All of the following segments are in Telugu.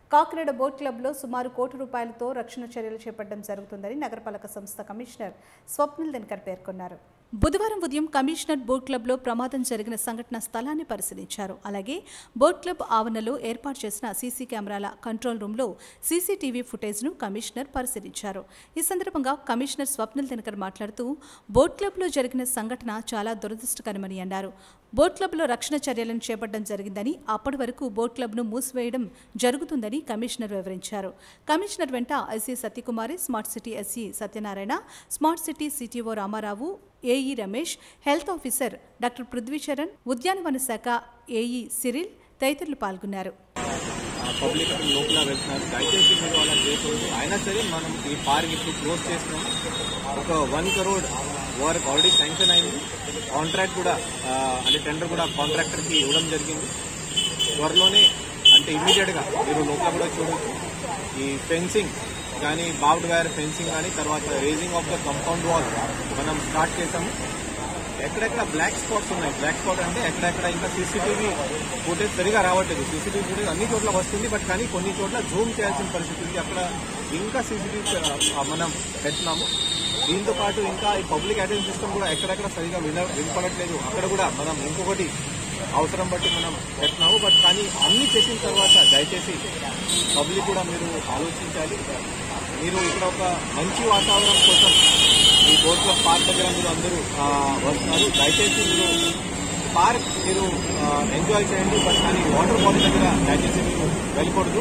కాకినాడ బోట్ క్లబ్లో సుమారు కోటి రూపాయలతో రక్షణ చర్యలు చేపట్టడం జరుగుతుందని నగరపాలక సంస్థ కమిషనర్ స్వప్నిల్ దినకర్ పేర్కొన్నారు బుధవారం ఉదయం కమిషనర్ బోట్ క్లబ్లో ప్రమాదం జరిగిన సంఘటన స్థలాన్ని పరిశీలించారు అలాగే బోట్ క్లబ్ ఆవరణలో ఏర్పాటు చేసిన సీసీ కెమెరాల కంట్రోల్ రూమ్లో సీసీటీవీ ఫుటేజ్ను కమిషనర్ పరిశీలించారు ఈ సందర్భంగా కమిషనర్ స్వప్నిల్ దినకర్ మాట్లాడుతూ బోట్ క్లబ్లో జరిగిన సంఘటన చాలా దురదృష్టకరమని అన్నారు బోట్ క్లబ్లో రక్షణ చర్యలను చేపట్టడం జరిగిందని అప్పటి వరకు బోట్ క్లబ్ను మూసివేయడం జరుగుతుందని కమిషనర్ వివరించారు కమిషనర్ వెంట IC Satyakumari smart city SC Satyanarayana smart city CTO Rama Rao AE Ramesh health officer doctor Prithvi Charan ఉద్యానవన శాఖ ఏఈ సిరిల్ తదితరులు పాల్గొన్నారు పబ్లిక్ అక్కడ లోపల వెళ్తున్నారు దయచేసి మీరు అలా చేయకూడదు అయినా సరే మనం ఈ పార్క్ ఇప్పుడు క్లోజ్ చేసినాం ఒక one crore work already sanction అయింది కాంట్రాక్ట్ కూడా ఆ, అంటే టెండర్ కూడా కాంట్రాక్టర్ కి ఇవ్వడం జరిగింది త్వరలోనే అంటే ఇమీడియట్ గా మీరు లోపల కూడా చూడొచ్చు ఈ ఫెన్సింగ్ కానీ బాబ్డ్ వైర్ ఫెన్సింగ్ కానీ తర్వాత raising of the compound wall మనం స్టార్ట్ చేసాము ఎక్కడెక్కడ బ్లాక్ స్పాట్స్ ఉన్నాయి బ్లాక్ స్పాట్ అంటే ఎక్కడెక్కడ ఇంకా సీసీటీవీ ఫుటేజ్ సరిగా రావట్లేదు సీసీటీవీ ఫుటేజ్ అన్ని చోట్ల వస్తుంది బట్ కానీ కొన్ని చోట్ల జూమ్ చేయాల్సిన పరిస్థితి ఉంది అక్కడ ఇంకా సీసీటీవీ మనం పెట్టినాము దీంతో పాటు ఇంకా ఈ పబ్లిక్ అటెండ్ సిస్టమ్ కూడా ఎక్కడెక్కడ సరిగా విన వినపడట్లేదు అక్కడ కూడా మనం ఇంకొకటి అవసరం బట్టి మనం పెట్టినాము బట్ కానీ అన్ని చేసిన తర్వాత దయచేసి పబ్లిక్ కూడా మీరు ఆలోచించాలి మీరు ఇక్కడ ఒక మంచి వాతావరణం కోసం ఈ బోట్ క్లబ్ పార్క్ దగ్గర మీరు అందరూ ఆ, వస్తున్నారు దయచేసి మీరు పార్క్ మీరు ఎంజాయ్ చేయండి బట్ కానీ వాటర్ బాడీ దగ్గర దయచేసి మీరు వెళ్ళకూడదు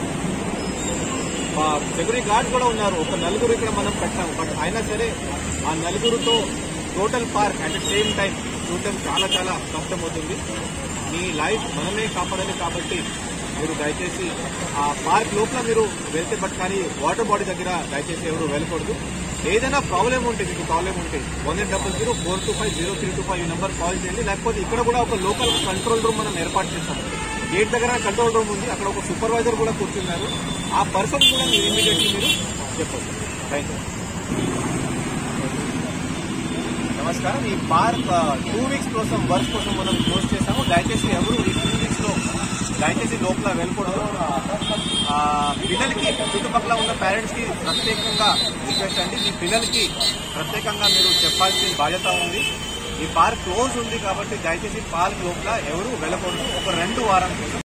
మా సెక్యూరిటీ గార్డ్ కూడా ఉన్నారు ఒక నలుగురు ఇక్కడ మనం పెట్టాము బట్ అయినా సరే ఆ నలుగురుతో total park at the same time చూడటం చాలా చాలా కష్టమవుతుంది మీ లైఫ్ మనమే కాపాడాలి కాబట్టి మీరు దయచేసి ఆ పార్క్ లోపల మీరు వెళ్తే బట్ కానీ వాటర్ బాడీ దగ్గర దయచేసి ఎవరు వెళ్ళకూడదు ఏదైనా ప్రాబ్లం ఉంటే మీకు ప్రాబ్లం ఉంటే one eight double zero four two five zero three two five ఈ నెంబర్ కాల్ చేయండి లేకపోతే ఇక్కడ కూడా ఒక లోకల్ కంట్రోల్ రూమ్ మనం ఏర్పాటు చేస్తాం గేట్ దగ్గర కంట్రోల్ రూమ్ ఉంది అక్కడ ఒక సూపర్వైజర్ కూడా కూర్చున్నారు ఆ పర్సన్ కూడా మీరు ఇమీడియట్లీ మీరు చెప్పండి థ్యాంక్ యూ నమస్కారం ఈ పార్క్ టూ వీక్స్ కోసం వర్క్ కోసం మనం క్లోజ్ చేసాము దయచేసి ఎవరు ఈ టూ వీక్స్ లో దయచేసి లోపల వెళ్ళకూడదు ఆ, పిల్లలకి చుట్టుపక్కల ఉన్న పేరెంట్స్ కి ప్రత్యేకంగా రిక్వెస్ట్ అండి మీ పిల్లలకి ప్రత్యేకంగా మీరు చెప్పాల్సిన బాధ్యత ఉంది ఈ పార్క్ క్లోజ్ ఉంది కాబట్టి దయచేసి పార్క్ లోపల ఎవరు వెళ్ళకూడదు ఒక రెండు వారం